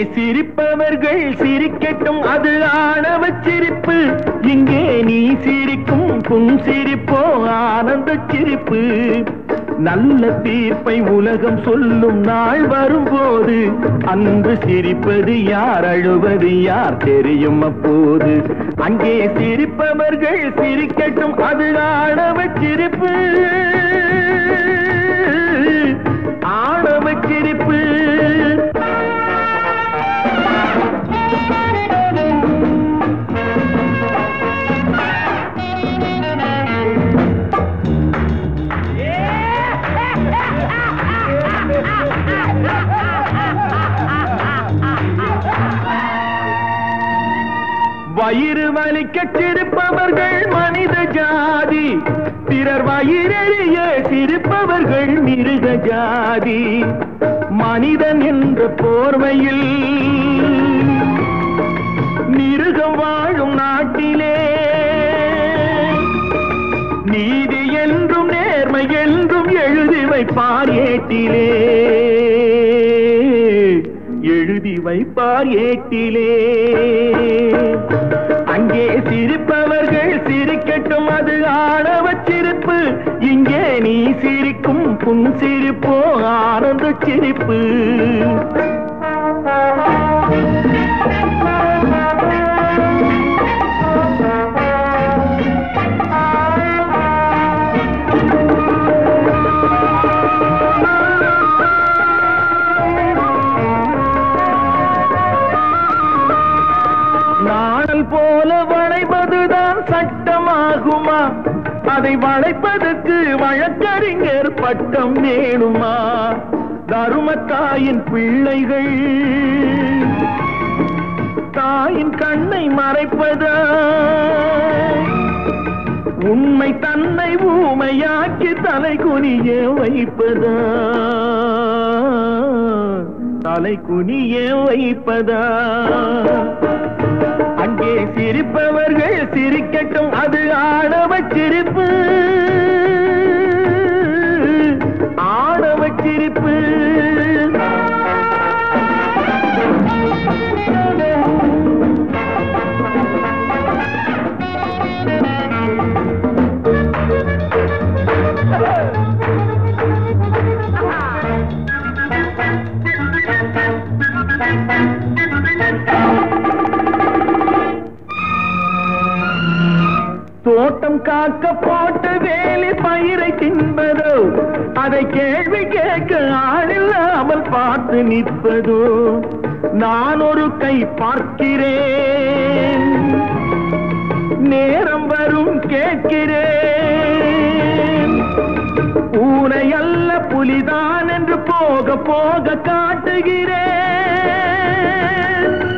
சிரிப்பவர்கள் சிரிக்கட்டும் அது ஆணவ சிரிப்பு இங்கே நீ சிரிக்கும் புன் சிரிப்போ ஆனந்த சிரிப்பு நல்ல தீர்ப்பை உலகம் சொல்லும் நாள் வரும்போது அன்று சிரிப்பது யார் அழுவது யார் தெரியும் அப்போது அங்கே சிரிப்பவர்கள் சிரிக்கட்டும் அது ஆணவ சிரிப்பு ஆணவ சிரிப்பு வயிறு வலிக்க சிரிப்பவர்கள் மனித ஜாதி பிறர் வயிறெறிய சிரிப்பவர்கள் மிருக ஜாதி மனிதன் என்ற போர்வையில் மிருகம் வாழும் நாட்டிலே நீதி என்றும் நேர்மை என்றும் எழுதி வைப்பார் ஏட்டிலே எழுதி வைப்பார் ஏட்டிலே அங்கே சிரிப்பவர்கள் சிரிக்கட்டும் அது ஆணவ சிரிப்பு இங்கே நீ சிரிக்கும் புன் சிரிப்போ ஆனந்த சிரிப்பு நாணல் போல வளைவதுதான் சட்டமாகுமா அதை வளைப்பதற்கு வழக்கறிஞர் பட்டம் வேணுமா தருமத்தாயின் பிள்ளைகள் தாயின் கண்ணை மறைப்பதா உண்மை தன்னை ஊமையாக்கி தலை குனிய வைப்பதா தலை குனிய வைப்பதா அங்கே சிரிப்பவர்கள் சிரிக்கட்டும் அது ஆணவ சிரிப்பு ஆணவ சிரிப்பு தோட்டம் காக்க போட்டு வேலி பயிரை தின்பதோ அதை கேள்வி கேட்க ஆளில்லாமல் பார்த்து நிற்பதோ நான் ஒரு கை பார்க்கிறேன் நேரம் வரும் கேட்கிறேன் பூனை அல்ல புலிதான் என்று போக போக காட்டுகிறேன்